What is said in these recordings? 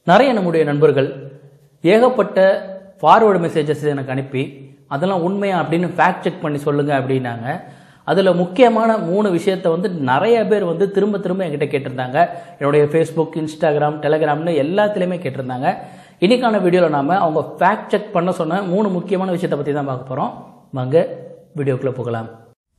நிறைய நம்முடைய நண்பர்கள் ஏகப்பட்ட ஃபார்வர்டு மெசேஜஸ் எனக்கு அனுப்பி அதெல்லாம் உண்மையா அப்படின்னு ஃபேக்ட் செக் பண்ணி சொல்லுங்க அப்படின்னாங்க அதில் முக்கியமான மூணு விஷயத்தை வந்து நிறைய பேர் வந்து திரும்ப திரும்ப என்கிட்ட கேட்டிருந்தாங்க என்னுடைய ஃபேஸ்புக் இன்ஸ்டாகிராம் டெலகிராம்னு எல்லாத்துலேயுமே கேட்டிருந்தாங்க இன்னைக்கான வீடியோவில் நாம அவங்க ஃபேக்ட் செக் பண்ண சொன்ன மூணு முக்கியமான விஷயத்தை பற்றி தான் பார்க்க போகிறோம் வாங்க வீடியோக்குள்ளே போகலாம்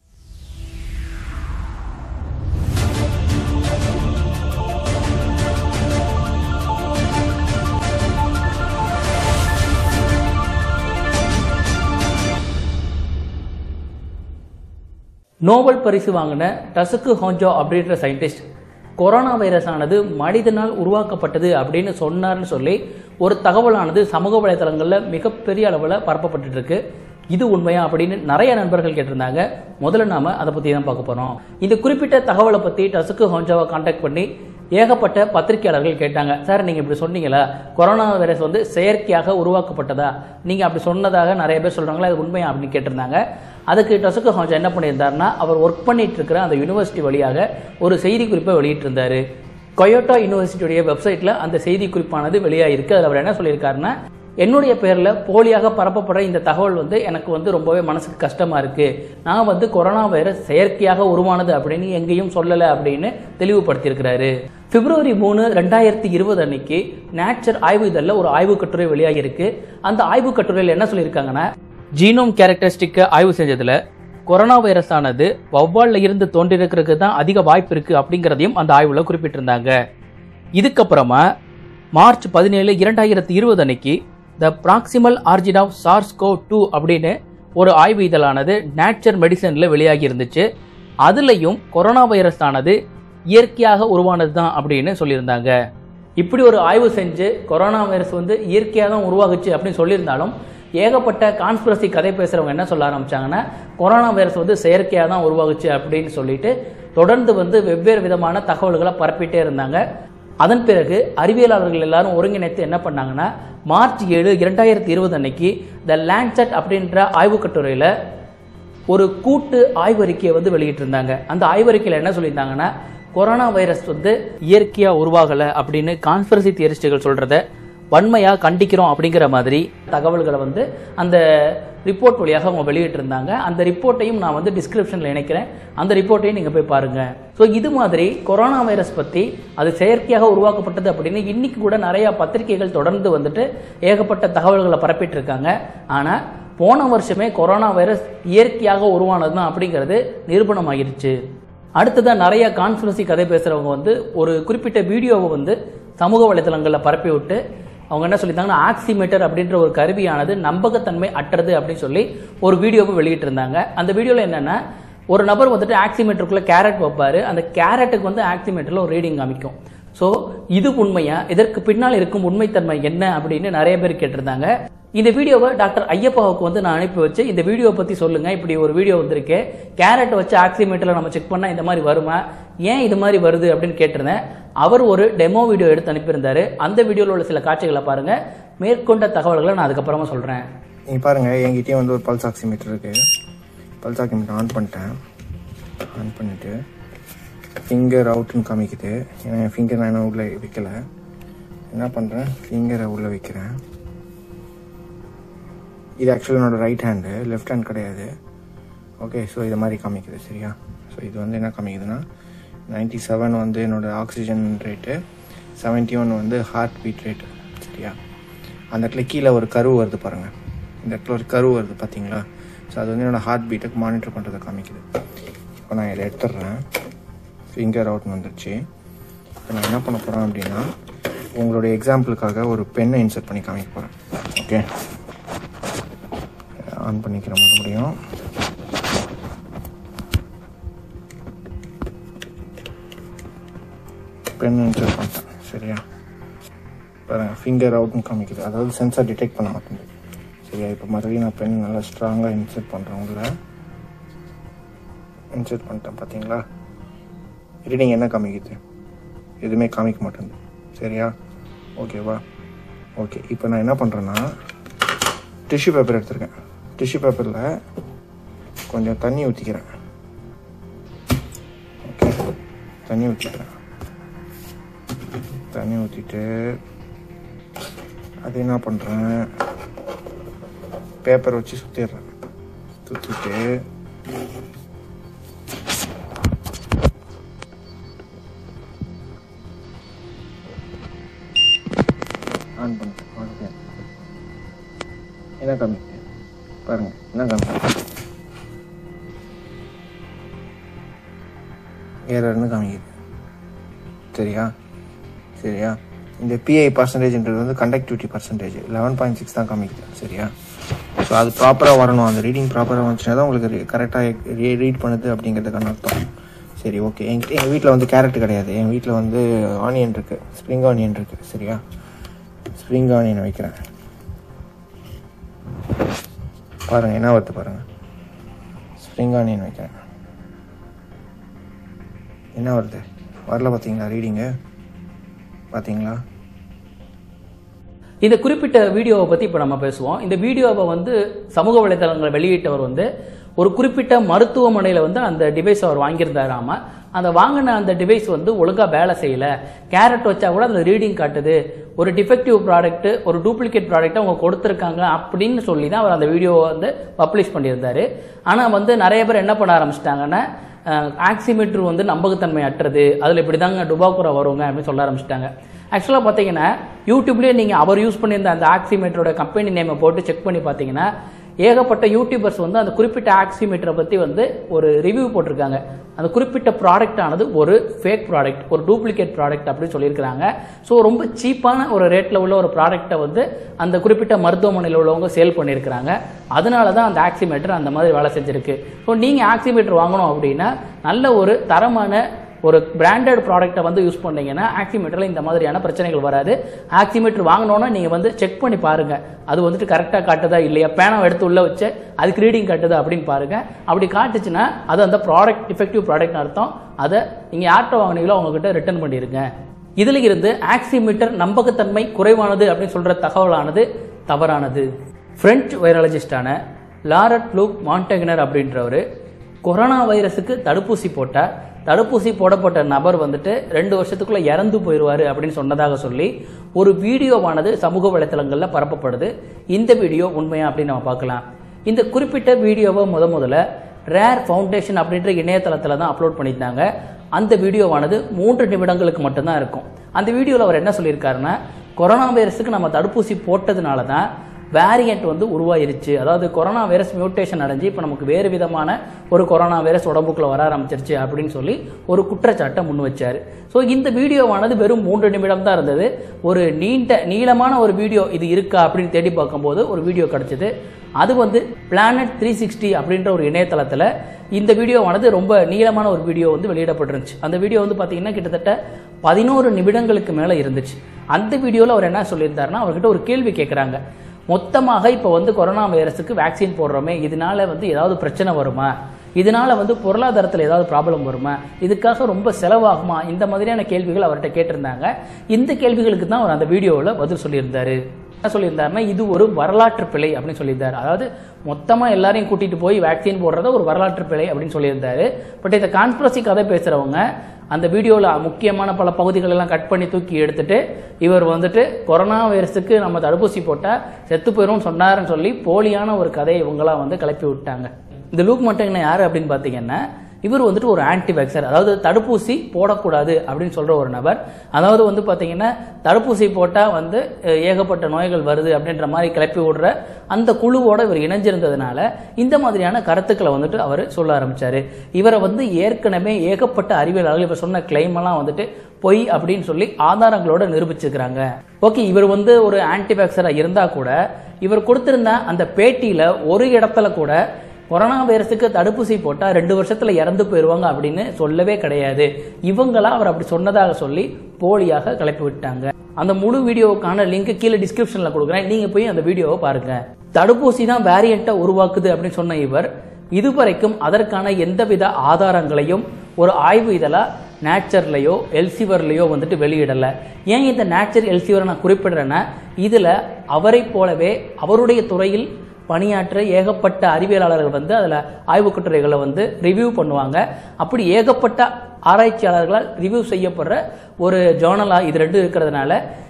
நோபல் பரிசு வாங்கின டசுக்கு ஹோஞ்சோ அப்படின்ற சயின்டிஸ்ட் கொரோனா வைரஸ் ஆனது மனிதனால் உருவாக்கப்பட்டது அப்படின்னு சொன்னார்னு சொல்லி ஒரு தகவலானது சமூக வலைதளங்களில் மிகப்பெரிய அளவில் பரப்பப்பட்டுட்டு இருக்கு இது உண்மையா அப்படின்னு நிறைய நண்பர்கள் கேட்டிருந்தாங்க முதல்ல நாம அதை பற்றி தான் பார்க்க போகிறோம் இந்த குறிப்பிட்ட தகவலை பற்றி டசுக்கு ஹோஞ்சோவை காண்டாக்ட் பண்ணி ஏகப்பட்ட பத்திரிகையாளர்கள் கேட்டாங்க சார் நீங்கள் இப்படி சொன்னீங்களா கொரோனா வைரஸ் வந்து செயற்கையாக உருவாக்கப்பட்டதா நீங்கள் அப்படி சொன்னதாக நிறைய பேர் சொல்கிறாங்களா அது உண்மையா அப்படின்னு கேட்டிருந்தாங்க அதுக்கு டசுக்கு ஹாஜா என்ன பண்ணியிருந்தாருன்னா அவர் ஒர்க் பண்ணிட்டு இருக்கிற அந்த யூனிவர்சிட்டி வழியாக ஒரு செய்தி குறிப்பை வெளியிட்டிருந்தாரு கொயோட்டா யூனிவர்சிட்டியுடைய வெப்சைட்டில் அந்த செய்தி குறிப்பானது வெளியாகிருக்கு அதில் அவர் என்ன சொல்லியிருக்காருன்னா என்னுடைய பேரில் போலியாக பரப்பப்படுற இந்த தகவல் வந்து எனக்கு வந்து ரொம்பவே மனசுக்கு கஷ்டமாக இருக்குது நான் வந்து கொரோனா வைரஸ் செயற்கையாக உருவானது அப்படின்னு எங்கேயும் சொல்லலை அப்படின்னு தெளிவுபடுத்தியிருக்கிறாரு பிப்ரவரி மூணு ரெண்டாயிரத்தி இருபது அன்னைக்கு நேச்சர் ஆய்வு இதழில் ஒரு ஆய்வு கட்டுரை வெளியாகியிருக்கு அந்த ஆய்வு கட்டுரையில் என்ன சொல்லியிருக்காங்கன்னா ஜீனோம் கேரக்டரிஸ்டிக்கை ஆய்வு செஞ்சதுல கொரோனா வைரஸ் ஆனது வௌவால்ல இருந்து தோன்றிருக்கிறதுக்கு தான் அதிக வாய்ப்பு இருக்கு அப்படிங்கிறதையும் அந்த ஆய்வுல குறிப்பிட்டிருந்தாங்க இதுக்கப்புறமா மார்ச் பதினேழு இரண்டாயிரத்தி இருபது அன்னைக்கு the proximal origin of SARS CoV two அப்படின்னு ஒரு ஆய்வு இதழானது நேச்சர் மெடிசனில் வெளியாகி இருந்துச்சு அதுலேயும் கொரோனா வைரஸ் ஆனது இயற்கையாக உருவானது தான் அப்படின்னு சொல்லியிருந்தாங்க இப்படி ஒரு ஆய்வு செஞ்சு கொரோனா வைரஸ் வந்து இயற்கையாக தான் உருவாகுச்சு அப்படின்னு சொல்லியிருந்தாலும் ஏகப்பட்ட கான்ஸ்பிரசி கதை பேசுகிறவங்க என்ன சொல்ல ஆரம்பிச்சாங்கன்னா கொரோனா வைரஸ் வந்து செயற்கையாக தான் உருவாகுச்சு அப்படின்னு சொல்லிட்டு தொடர்ந்து வந்து வெவ்வேறு விதமான தகவல்களை பரப்பிட்டே இருந்தாங்க அதன் பிறகு அறிவியலாளர்கள் எல்லாரும் ஒருங்கிணைத்து என்ன பண்ணாங்கன்னா மார்ச் ஏழு இரண்டாயிரத்தி இருபது அன்னைக்கு த லேண்ட்செட் அப்படின்ற ஆய்வு கட்டுரையில் ஒரு கூட்டு ஆய்வறிக்கையை வந்து வெளியிட்டிருந்தாங்க அந்த ஆய்வறிக்கையில் என்ன சொல்லியிருந்தாங்கன்னா கொரோனா வைரஸ் வந்து இயற்கையாக உருவாகலை அப்படின்னு கான்ஸ்பிரசி தியரிஸ்டுகள் சொல்கிறத வன்மையாக கண்டிக்கிறோம் அப்படிங்கிற மாதிரி தகவல்களை வந்து அந்த ரிப்போர்ட் வழியாக அவங்க வெளியிட்டிருந்தாங்க அந்த ரிப்போர்ட்டையும் நான் வந்து டிஸ்கிரிப்ஷனில் இணைக்கிறேன் அந்த ரிப்போர்ட்டையும் நீங்கள் போய் பாருங்கள் ஸோ இது மாதிரி கொரோனா வைரஸ் பற்றி அது செயற்கையாக உருவாக்கப்பட்டது அப்படின்னு இன்னைக்கு கூட நிறையா பத்திரிகைகள் தொடர்ந்து வந்துட்டு ஏகப்பட்ட தகவல்களை பரப்பிட்டு இருக்காங்க ஆனால் போன வருஷமே கொரோனா வைரஸ் இயற்கையாக உருவானது தான் அப்படிங்கிறது நிரூபணமாகிருச்சு அடுத்ததான் நிறைய கான்ஸ்பிரசி கதை பேசுகிறவங்க வந்து ஒரு குறிப்பிட்ட வீடியோவை வந்து சமூக வலைதளங்களில் பரப்பி விட்டு அவங்க என்ன சொல்லியிருந்தாங்கன்னா ஆக்சிமீட்டர் அப்படின்ற ஒரு கருவியானது நம்பகத்தன்மை அற்றது அப்படின்னு சொல்லி ஒரு வீடியோவை வெளியிட்டிருந்தாங்க அந்த வீடியோவில் என்னென்னா ஒரு நபர் வந்துட்டு ஆக்சிமீட்டருக்குள்ளே கேரட் வைப்பார் அந்த கேரட்டுக்கு வந்து ஆக்சிமீட்டரில் ஒரு ரீடிங் காமிக்கும் ஸோ இது உண்மையா இதற்கு பின்னால் இருக்கும் உண்மைத்தன்மை என்ன அப்படின்னு நிறைய பேர் கேட்டிருந்தாங்க இந்த வீடியோவை டாக்டர் ஐயப்பாவுக்கு வந்து நான் அனுப்பி வச்சு இந்த வீடியோவை பற்றி சொல்லுங்கள் இப்படி ஒரு வீடியோ வந்திருக்கு கேரட் வச்சு ஆக்சிமீட்டரில் நம்ம செக் பண்ணால் இந்த மாதிரி வருமா ஏன் இது மாதிரி வருது அப்படின்னு கேட்டிருந்தேன் அவர் ஒரு டெமோ வீடியோ எடுத்து அனுப்பியிருந்தாரு அந்த வீடியோவில் உள்ள சில காட்சிகளை பாருங்கள் மேற்கொண்ட தகவல்களை நான் அதுக்கப்புறமா சொல்கிறேன் நீங்கள் பாருங்கள் என்கிட்டயும் வந்து ஒரு பல்ஸ் ஆக்சிமீட்டர் இருக்குது பல்ஸ் ஆக்சிமீட்டர் ஆன் பண்ணிட்டேன் ஆன் பண்ணிவிட்டு ஃபிங்கர் அவுட்டுன்னு காமிக்குது ஏன்னா என் ஃபிங்கர் நான் இன்னும் உள்ளே வைக்கல என்ன பண்ணுறேன் ஃபிங்கரை உள்ளே வைக்கிறேன் இது ஆக்சுவலி என்னோட ரைட் ஹேண்டு லெஃப்ட் ஹேண்ட் கிடையாது ஓகே ஸோ இது மாதிரி காமிக்குது சரியா ஸோ இது வந்து என்ன காமிக்குதுன்னா நைன்டி செவன் வந்து என்னோட ஆக்சிஜன் ரேட்டு செவன்ட்டி ஒன் வந்து ஹார்ட் பீட் ரேட்டு சரியா அந்த இடத்துல கீழே ஒரு கரு வருது பாருங்கள் இந்த இடத்துல ஒரு கரு வருது பார்த்தீங்களா ஸோ அது வந்து என்னோட ஹார்ட் பீட்டுக்கு மானிட்டர் பண்ணுறதை காமிக்குது இப்போ நான் இதை எடுத்துடுறேன் ஃபிங்கர் அவுட்னு வந்துருச்சு இப்போ நான் என்ன பண்ண போகிறேன் அப்படின்னா உங்களுடைய எக்ஸாம்பிளுக்காக ஒரு பெண்ணை இன்சர்ட் பண்ணி காமிக்க போகிறேன் ஓகே ஆன் பண்ணிக்கிற மறுபடியும் பென் இன்சர்ட் பண்ணிட்டேன் சரியா பாருங்க ஃபிங்கர் அவுட்னு காமிக்குது அதாவது சென்சார் டிடெக்ட் பண்ண மாட்டேங்குது சரியா இப்போ மறுபடியும் நான் பென் நல்லா ஸ்ட்ராங்காக இன்சர்ட் பண்ணுறேன் உள்ள இன்சர்ட் பண்ணிட்டேன் பார்த்தீங்களா ரீடிங் என்ன காமிக்குது எதுவுமே காமிக்க மாட்டேங்குது சரியா ஓகேவா ஓகே இப்போ நான் என்ன பண்ணுறேன்னா டிஷ்யூ பேப்பர் எடுத்திருக்கேன் டிஷ்யூ பேப்பரில் கொஞ்சம் தண்ணி ஊற்றிக்கிறேன் ஓகே தண்ணி ஊற்றிக்கிறேன் தண்ணி ஊற்றிட்டு அது என்ன பண்ணுறேன் பேப்பர் வச்சு சுற்றிடுறேன் சுற்றிட்டு ஆன் பண்ணுறேன் ஓகே என்ன காமிக்கு பாருங்க என்ன காமிக்கு ஏறர்னு காமிக்குது சரியா சரியா இந்த பிஐ பர்சன்டேஜ்ன்றது வந்து conductivity percentage eleven point six தான் காமிக்குது சரியா ஸோ அது ப்ராப்பராக வரணும் அந்த ரீடிங் ப்ராப்பராக வந்துச்சுன்னா தான் உங்களுக்கு கரெக்டாக ரீட் பண்ணுது அப்படிங்கிறதுக்கான அர்த்தம் சரி ஓகே எங்கள் எங்கள் வீட்டில் வந்து கேரட் கிடையாது என் வீட்டில் வந்து ஆனியன் இருக்குது ஸ்ப்ரிங் ஆனியன் இருக்குது சரியா ஸ்ப்ரிங் ஆனியன் வைக்கிறேன் பாருங்கள் என்ன வருது பாருங்கள் ஸ்ப்ரிங் ஆனியன் வைக்கிறேன் என்ன வருது வரல பார்த்தீங்களா ரீடிங்கு பார்த்தீங்களா இந்த குறிப்பிட்ட வீடியோவை பற்றி இப்போ நம்ம பேசுவோம் இந்த வீடியோவை வந்து சமூக வலைதளங்கள் வெளியிட்டவர் வந்து ஒரு குறிப்பிட்ட மருத்துவமனையில் வந்து அந்த டிவைஸ் அவர் வாங்கியிருந்தாராம அந்த வாங்கின அந்த டிவைஸ் வந்து ஒழுங்காக வேலை செய்யலை கேரட் வச்சா கூட அந்த ரீடிங் காட்டுது ஒரு டிஃபெக்டிவ் ப்ராடக்ட் ஒரு டூப்ளிகேட் ப்ராடக்ட் அவங்க கொடுத்துருக்காங்க அப்படின்னு சொல்லி தான் அவர் அந்த வீடியோவை வந்து பப்ளிஷ் பண்ணியிருந்தாரு ஆனால் வந்து நிறைய பேர் என்ன பண்ண ஆரம்பிச்சிட்டாங்கன்னா ஆக்சிமீட்டர் வந்து நம்பகத்தன்மை அற்றது அதில் இப்படி தாங்க டுபாக்குரா வருங்க அப்படின்னு சொல்ல ஆரம்பிச்சிட்டாங்க ஆக்சுவலாக பார்த்தீங்கன்னா யூடியூப்லேயே நீங்கள் அவர் யூஸ் பண்ணியிருந்த அந்த ஆக்சிமீட்டரோட கம்பெனி நேமை போட்டு செக் பண்ணி பார்த்தீங்கன்னா ஏகப்பட்ட யூடியூபர்ஸ் வந்து அந்த குறிப்பிட்ட ஆக்சிமீட்டரை பற்றி வந்து ஒரு ரிவ்யூ போட்டிருக்காங்க அந்த குறிப்பிட்ட ப்ராடக்ட் ஆனது ஒரு ஃபேக் ப்ராடக்ட் ஒரு டூப்ளிகேட் ப்ராடக்ட் அப்படின்னு சொல்லியிருக்கிறாங்க ஸோ ரொம்ப சீப்பான ஒரு ரேட்டில் உள்ள ஒரு ப்ராடக்ட்டை வந்து அந்த குறிப்பிட்ட மருத்துவமனையில் உள்ளவங்க சேல் பண்ணியிருக்கிறாங்க அதனால தான் அந்த ஆக்சிமீட்டர் அந்த மாதிரி வேலை செஞ்சிருக்கு ஸோ நீங்கள் ஆக்சிமீட்டர் வாங்கணும் அப்படின்னா நல்ல ஒரு தரமான ஒரு பிராண்டட் ப்ராடக்ட்டை வந்து யூஸ் பண்ணீங்கன்னா ஆக்சிமீட்டரில் இந்த மாதிரியான பிரச்சனைகள் வராது ஆக்சிமீட்டர் வாங்கினோன்னா நீங்கள் வந்து செக் பண்ணி பாருங்கள் அது வந்துட்டு கரெக்டாக காட்டுதா இல்லையா பேனாவை எடுத்து உள்ளே வச்சு அதுக்கு ரீடிங் காட்டுதா அப்படின்னு பாருங்கள் அப்படி காட்டுச்சுன்னா அது அந்த ப்ராடக்ட் டிஃபெக்டிவ் ப்ராடக்ட்னு அர்த்தம் அதை நீங்கள் யார்கிட்ட வாங்கினீங்களோ அவங்ககிட்ட ரிட்டர்ன் பண்ணிடுங்க இதில் இருந்து ஆக்சிமீட்டர் நம்பகத்தன்மை குறைவானது அப்படின்னு சொல்கிற தகவலானது தவறானது பிரெஞ்சு வைரலஜிஸ்டான லாரட் லூக் மாண்டெக்னர் அப்படின்றவர் கொரோனா வைரஸுக்கு தடுப்பூசி போட்டால் தடுப்பூசி போடப்பட்ட நபர் வந்துட்டு ரெண்டு வருஷத்துக்குள்ள இறந்து போயிடுவார் அப்படின்னு சொன்னதாக சொல்லி ஒரு வீடியோவானது சமூக வலைத்தளங்களில் பரப்பப்படுது இந்த வீடியோ உண்மையா அப்படின்னு நம்ம பார்க்கலாம் இந்த குறிப்பிட்ட வீடியோவை முத முதல்ல ரேர் ஃபவுண்டேஷன் அப்படின்ற இணையதளத்தில் தான் அப்லோட் பண்ணியிருந்தாங்க அந்த வீடியோவானது மூன்று நிமிடங்களுக்கு மட்டும்தான் இருக்கும் அந்த வீடியோவில் அவர் என்ன சொல்லியிருக்காருன்னா கொரோனா வைரஸுக்கு நம்ம தடுப்பூசி போட்டதுனால தான் வேரியண்ட் வந்து உருவாயிருச்சு அதாவது கொரோனா வைரஸ் மியூட்டேஷன் அடைஞ்சு இப்போ நமக்கு வேறு விதமான ஒரு கொரோனா வைரஸ் உடம்புக்குள்ள வர ஆரம்பிச்சிருச்சு அப்படின்னு சொல்லி ஒரு குற்றச்சாட்டை முன் வச்சாரு ஸோ இந்த வீடியோவானது வெறும் மூன்று நிமிடம் தான் இருந்தது ஒரு நீண்ட நீளமான ஒரு வீடியோ இது இருக்கா அப்படின்னு தேடி பார்க்கும்போது ஒரு வீடியோ கிடைச்சது அது வந்து பிளானட் த்ரீ சிக்ஸ்டி அப்படின்ற ஒரு இணையதளத்தில் இந்த வீடியோவானது ரொம்ப நீளமான ஒரு வீடியோ வந்து வெளியிடப்பட்டிருந்துச்சு அந்த வீடியோ வந்து பார்த்தீங்கன்னா கிட்டத்தட்ட பதினோரு நிமிடங்களுக்கு மேலே இருந்துச்சு அந்த வீடியோவில் அவர் என்ன சொல்லியிருந்தாருன்னா அவர்கிட்ட ஒரு கேள்வி கேட்குறாங்க மொத்தமாக இப்போ வந்து கொரோனா வைரஸுக்கு வேக்சின் போடுறோமே இதனால வந்து ஏதாவது பிரச்சனை வருமா இதனால வந்து பொருளாதாரத்தில் ஏதாவது ப்ராப்ளம் வருமா இதுக்காக ரொம்ப செலவாகுமா இந்த மாதிரியான கேள்விகள் அவர்கிட்ட கேட்டிருந்தாங்க இந்த கேள்விகளுக்கு தான் அவர் அந்த வீடியோவில் பதில் சொல்லியிருந்தாரு என்ன சொல்லியிருந்தாருன்னா இது ஒரு வரலாற்று பிழை அப்படின்னு சொல்லியிருந்தாரு அதாவது மொத்தமாக எல்லாரையும் கூட்டிட்டு போய் வேக்சின் போடுறத ஒரு வரலாற்று பிழை அப்படின்னு சொல்லியிருந்தாரு பட் இந்த கான்ஸ்பிரசி கதை பேசுகிறவங்க அந்த வீடியோவில் முக்கியமான பல பகுதிகள் எல்லாம் கட் பண்ணி தூக்கி எடுத்துட்டு இவர் வந்துட்டு கொரோனா வைரஸுக்கு நம்ம தடுப்பூசி போட்டால் செத்து போயிடும் சொன்னாருன்னு சொல்லி போலியான ஒரு கதையை இவங்களாம் வந்து கிளப்பி விட்டாங்க இந்த லூக் மட்டங்கன யார் அப்படின்னு பார்த்தீங்கன்னா இவர் வந்துட்டு ஒரு ஆன்டி வேக்சர் அதாவது தடுப்பூசி போடக்கூடாது அப்படின்னு சொல்ற ஒரு நபர் அதாவது வந்து பார்த்தீங்கன்னா தடுப்பூசி போட்டால் வந்து அஹ், ஏகப்பட்ட நோய்கள் வருது அப்படின்ற மாதிரி கிளப்பி விடுற அந்த குழுவோட இவர் இணைஞ்சிருந்ததுனால இந்த மாதிரியான கருத்துக்களை வந்துட்டு அவர் சொல்ல ஆரம்பிச்சாரு இவரை வந்து ஏற்கனவே ஏகப்பட்ட அறிவியலாளர்கள் இவர் சொன்ன கிளைம் எல்லாம் வந்துட்டு பொய் அப்படின்னு சொல்லி ஆதாரங்களோட நிரூபிச்சிருக்கிறாங்க ஓகே இவர் வந்து ஒரு ஆன்டி வேக்சராக இருந்தா கூட இவர் கொடுத்திருந்த அந்த பேட்டியில ஒரு இடத்துல கூட கொரோனா வைரஸுக்கு தடுப்பூசி போட்டால் ரெண்டு வருஷத்துல இறந்து போயிடுவாங்க அப்படின்னு சொல்லவே கிடையாது இவங்களா அவர் அப்படி சொன்னதாக சொல்லி போலியாக கிளப்பி விட்டாங்க அந்த முழு வீடியோவுக்கான லிங்க் கீழே டிஸ்கிரிப்ஷன்ல கொடுக்குறேன் நீங்க போய் அந்த வீடியோவை பாருங்க தடுப்பூசி தான் வேரியண்ட்டை உருவாக்குது அப்படின்னு சொன்ன இவர் இதுவரைக்கும் அதற்கான எந்தவித ஆதாரங்களையும் ஒரு ஆய்வு இதழா நேச்சர்லையோ எல்சிவர்லையோ வந்துட்டு வெளியிடல ஏன் இந்த நேச்சர் எல்சிவரை நான் குறிப்பிடுறேன்னா இதுல அவரை போலவே அவருடைய துறையில் பணியாற்ற ஏகப்பட்ட அறிவியலாளர்கள் வந்து அதில் ஆய்வுக் கட்டுரைகளை வந்து ரிவ்யூ பண்ணுவாங்க அப்படி ஏகப்பட்ட ஆராய்ச்சியாளர்களால் ரிவ்யூ செய்யப்படுற ஒரு ஜேர்னலாக இது ரெண்டும் இருக்கிறதுனால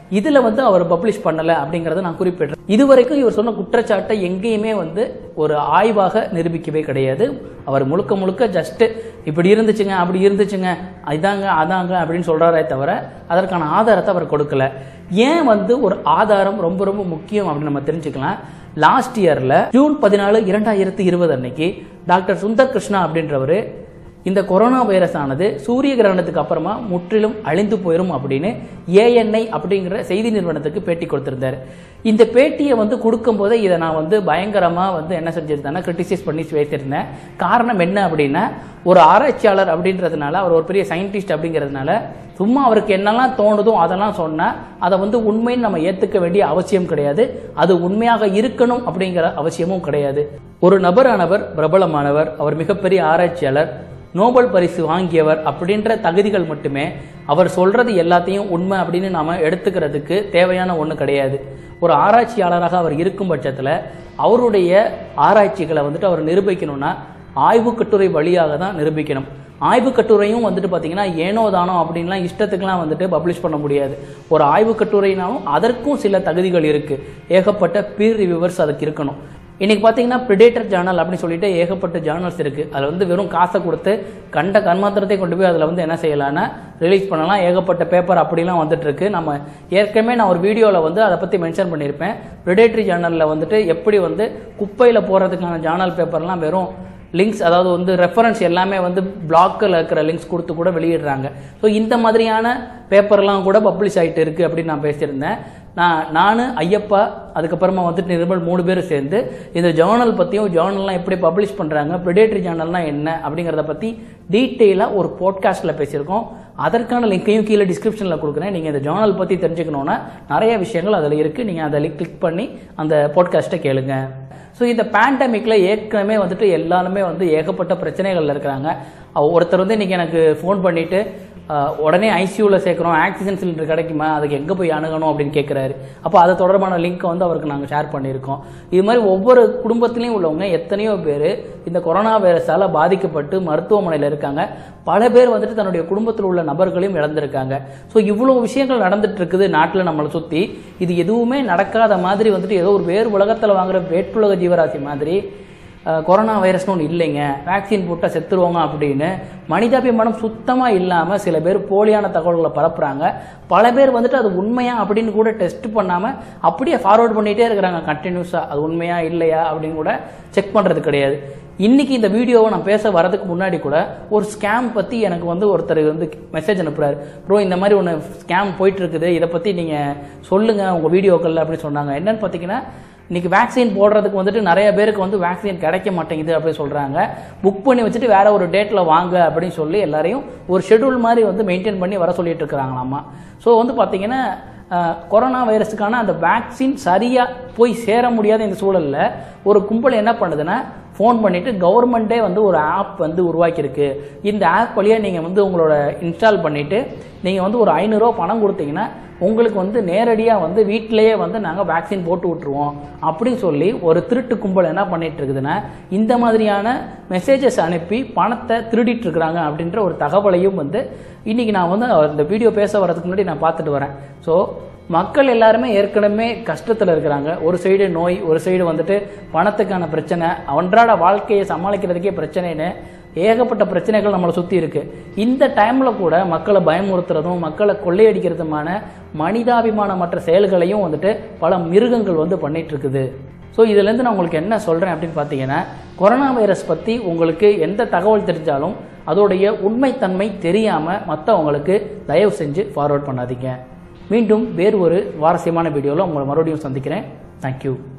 இதில் வந்து அவர் பப்ளிஷ் பண்ணலை அப்படிங்கிறத நான் குறிப்பிடுறேன் இதுவரைக்கும் இவர் சொன்ன குற்றச்சாட்டை எங்கேயுமே வந்து ஒரு ஆய்வாக நிரூபிக்கவே கிடையாது அவர் முழுக்க முழுக்க ஜஸ்ட் இப்படி இருந்துச்சுங்க அப்படி இருந்துச்சுங்க இதாங்க அதாங்க அப்படின்னு சொல்றாரே தவிர அதற்கான ஆதாரத்தை அவர் கொடுக்கல ஏன் வந்து ஒரு ஆதாரம் ரொம்ப ரொம்ப முக்கியம் அப்படின்னு நம்ம தெரிஞ்சுக்கலாம் லாஸ்ட் இயர்ல ஜூன் பதினாலு இரண்டாயிரத்தி இருபது அன்னைக்கு டாக்டர் சுந்தர் கிருஷ்ணா அப்படின்றவர் இந்த கொரோனா வைரஸ் ஆனது சூரிய கிரகணத்துக்கு அப்புறமா முற்றிலும் அழிந்து போயிடும் அப்படின்னு ஏஎன்ஐ அப்படிங்கிற செய்தி நிறுவனத்துக்கு பேட்டி கொடுத்திருந்தார் இந்த பேட்டியை வந்து கொடுக்கும்போதே இதை நான் வந்து பயங்கரமாக வந்து என்ன செஞ்சிருந்தேன்னா கிரிட்டிசைஸ் பண்ணி பேசியிருந்தேன் காரணம் என்ன அப்படின்னா ஒரு ஆராய்ச்சியாளர் அப்படின்றதுனால அவர் ஒரு பெரிய சயின்டிஸ்ட் அப்படிங்கிறதுனால சும்மா அவருக்கு என்னெல்லாம் தோணுதோ அதெல்லாம் சொன்னால் அதை வந்து உண்மைன்னு நம்ம ஏற்றுக்க வேண்டிய அவசியம் கிடையாது அது உண்மையாக இருக்கணும் அப்படிங்கிற அவசியமும் கிடையாது ஒரு நபரானவர் பிரபலமானவர் அவர் மிகப்பெரிய ஆராய்ச்சியாளர் நோபல் பரிசு வாங்கியவர் அப்படின்ற தகுதிகள் மட்டுமே அவர் சொல்றது எல்லாத்தையும் உண்மை அப்படின்னு நாம எடுத்துக்கிறதுக்கு தேவையான ஒன்று கிடையாது ஒரு ஆராய்ச்சியாளராக அவர் இருக்கும் பட்சத்தில் அவருடைய ஆராய்ச்சிகளை வந்துட்டு அவர் நிரூபிக்கணும்னா ஆய்வு கட்டுரை வழியாக தான் நிரூபிக்கணும் ஆய்வு கட்டுரையும் வந்துட்டு பார்த்தீங்கன்னா ஏனோ தானோ அப்படின்லாம் இஷ்டத்துக்குலாம் வந்துட்டு பப்ளிஷ் பண்ண முடியாது ஒரு ஆய்வு கட்டுரைனாலும் அதற்கும் சில தகுதிகள் இருக்குது ஏகப்பட்ட பீர் ரிவ்யூவர்ஸ் அதுக்கு இருக்கணும் இன்னைக்கு பார்த்தீங்கன்னா பிரிடேட்டர் ஜேர்னல் அப்படின்னு சொல்லிட்டு ஏகப்பட்ட ஜேர்னல்ஸ் இருக்கு அதில் வந்து வெறும் காசை கொடுத்து கண்ட கண்மாத்திரத்தை கொண்டு போய் அதில் வந்து என்ன செய்யலாம்னா ரிலீஸ் பண்ணலாம் ஏகப்பட்ட பேப்பர் அப்படிலாம் வந்துட்டு இருக்கு நம்ம ஏற்கனவே நான் ஒரு வீடியோவில் வந்து அதை பற்றி மென்ஷன் பண்ணியிருப்பேன் பிரிடேட்டரி ஜேர்னலில் வந்துட்டு எப்படி வந்து குப்பையில் போகிறதுக்கான ஜேர்னல் பேப்பர்லாம் வெறும் லிங்க்ஸ் அதாவது வந்து ரெஃபரன்ஸ் எல்லாமே வந்து பிளாக்கில் இருக்கிற லிங்க்ஸ் கொடுத்து கூட வெளியிடுறாங்க ஸோ இந்த மாதிரியான பேப்பர்லாம் கூட பப்ளிஷ் ஆகிட்டு இருக்கு அப்படின்னு நான் பேசியிருந்தேன் நான் நான் ஐயப்பா அதுக்கப்புறமா வந்துட்டு நிருபல் மூணு பேரும் சேர்ந்து இந்த ஜேர்னல் பற்றியும் ஜேர்னல்லாம் எப்படி பப்ளிஷ் பண்ணுறாங்க ப்ரிடேட்டரி ஜேர்னல்னா என்ன அப்படிங்கிறத பற்றி டீட்டெயிலாக ஒரு போட்காஸ்ட்டில் பேசியிருக்கோம் அதற்கான லிங்க்கையும் கீழே டிஸ்கிரிப்ஷனில் கொடுக்குறேன் நீங்கள் இந்த ஜேர்னல் பற்றி தெரிஞ்சுக்கணுன்னா நிறைய விஷயங்கள் அதில் இருக்குது நீங்கள் அதை கிளிக் பண்ணி அந்த போட்காஸ்ட்டை கேளுங்க ஸோ இந்த பேண்டமிக்கில் ஏற்கனவே வந்துட்டு எல்லாருமே வந்து ஏகப்பட்ட பிரச்சனைகள்ல இருக்கிறாங்க அவ- ஒருத்தர் வந்து இன்னைக்கு எனக்கு ஃபோன் பண்ணிட்டு அஹ், உடனே ஐசியூவில் சேர்க்குறோம் ஆக்சிஜன் சிலிண்டர் கிடைக்குமா அதுக்கு எங்கே போய் அணுகணும் அப்படின்னு கேட்குறாரு அப்போ அது தொடர்பான லிங்க்கை வந்து அவருக்கு நாங்கள் ஷேர் பண்ணியிருக்கோம் இது மாதிரி ஒவ்வொரு குடும்பத்திலையும் உள்ளவங்க எத்தனையோ பேர் இந்த கொரோனா வைரஸால் பாதிக்கப்பட்டு மருத்துவமனையில் இருக்காங்க பல பேர் வந்துட்டு தன்னுடைய குடும்பத்தில் உள்ள நபர்களையும் இழந்திருக்காங்க ஸோ இவ்வளோ விஷயங்கள் நடந்துட்டு இருக்குது நாட்டில் நம்மளை சுற்றி இது எதுவுமே நடக்காத மாதிரி வந்துட்டு ஏதோ ஒரு வேறு உலகத்தில் வாங்குற வேற்றுலக ஜீவராசி மாதிரி அஹ், கொரோனா வைரஸ்னு ஒன்று இல்லைங்க வேக்சின் போட்டால் செத்துருவாங்க அப்படின்னு மனிதாபிமானம் சுத்தமாக இல்லாமல் சில பேர் போலியான தகவல்களை பரப்புறாங்க பல பேர் வந்துட்டு அது உண்மையா அப்படின்னு கூட டெஸ்ட் பண்ணாமல் அப்படியே ஃபார்வர்ட் பண்ணிகிட்டே இருக்கிறாங்க கண்டினியூஸாக அது உண்மையா இல்லையா அப்படின்னு கூட செக் பண்ணுறது கிடையாது இன்னைக்கு இந்த வீடியோவை நான் பேச வரதுக்கு முன்னாடி கூட ஒரு ஸ்கேம் பற்றி எனக்கு வந்து ஒருத்தர் வந்து மெசேஜ் அனுப்புறாரு ப்ரோ இந்த மாதிரி ஒன்று ஸ்கேம் போயிட்டு இருக்குது இதை பற்றி நீங்கள் சொல்லுங்கள் உங்கள் வீடியோக்களில் அப்படின்னு சொன்னாங்க என்னன்னு பார்த்தீங்கன்னா இன்னைக்கு வேக்சின் போடுறதுக்கு வந்துட்டு நிறைய பேருக்கு வந்து வேக்சின் கிடைக்க மாட்டேங்குது அப்படின்னு சொல்கிறாங்க புக் பண்ணி வச்சுட்டு வேற ஒரு டேட்டில் வாங்க அப்படின்னு சொல்லி எல்லாரையும் ஒரு ஷெட்யூல் மாதிரி வந்து மெயின்டைன் பண்ணி வர சொல்லிட்டு இருக்கிறாங்களாமா ஸோ வந்து பார்த்தீங்கன்னா அஹ், கொரோனா வைரஸுக்கான அந்த வேக்சின் சரியாக போய் சேர முடியாத இந்த சூழலில் ஒரு கும்பல் என்ன பண்ணுதுன்னா ஃபோன் பண்ணிட்டு கவர்மெண்ட்டே வந்து ஒரு ஆப் வந்து உருவாக்கியிருக்கு இந்த ஆப் வழியாக நீங்கள் வந்து உங்களோட இன்ஸ்டால் பண்ணிவிட்டு நீங்கள் வந்து ஒரு ஐநூறுரூவா பணம் கொடுத்தீங்கன்னா உங்களுக்கு வந்து நேரடியாக வந்து வீட்டிலேயே வந்து நாங்கள் வேக்சின் போட்டு விட்ருவோம் அப்படின்னு சொல்லி ஒரு திருட்டு கும்பல் என்ன பண்ணிட்டு இருக்குதுன்னா இந்த மாதிரியான மெசேஜஸ் அனுப்பி பணத்தை திருடிட்டு இருக்கிறாங்க அப்படின்ற ஒரு தகவலையும் வந்து இன்னைக்கு நான் வந்து இந்த வீடியோ பேச வரதுக்கு முன்னாடி நான் பார்த்துட்டு வரேன் ஸோ மக்கள் எல்லாருமே ஏற்கனவே கஷ்டத்தில் இருக்கிறாங்க ஒரு சைடு நோய் ஒரு சைடு வந்துட்டு பணத்துக்கான பிரச்சனை அன்றாட வாழ்க்கையை சமாளிக்கிறதுக்கே பிரச்சனைன்னு ஏகப்பட்ட பிரச்சனைகள் நம்மளை சுற்றி இருக்கு இந்த டைமில் கூட மக்களை பயமுறுத்துறதும் மக்களை கொள்ளையடிக்கிறதுமான மனிதாபிமானமற்ற செயல்களையும் வந்துட்டு பல மிருகங்கள் வந்து பண்ணிட்டு இருக்குது ஸோ இதுலேருந்து நான் உங்களுக்கு என்ன சொல்கிறேன் அப்படின்னு பார்த்தீங்கன்னா கொரோனா வைரஸ் பற்றி உங்களுக்கு எந்த தகவல் தெரிஞ்சாலும் அதோடைய உண்மைத்தன்மை தெரியாமல் மற்றவங்களுக்கு தயவு செஞ்சு ஃபார்வர்ட் பண்ணாதீங்க மீண்டும் வேறு ஒரு சுவாரஸ்யமான வீடியோவில் உங்களை மறுபடியும் சந்திக்கிறேன் தேங்க்யூ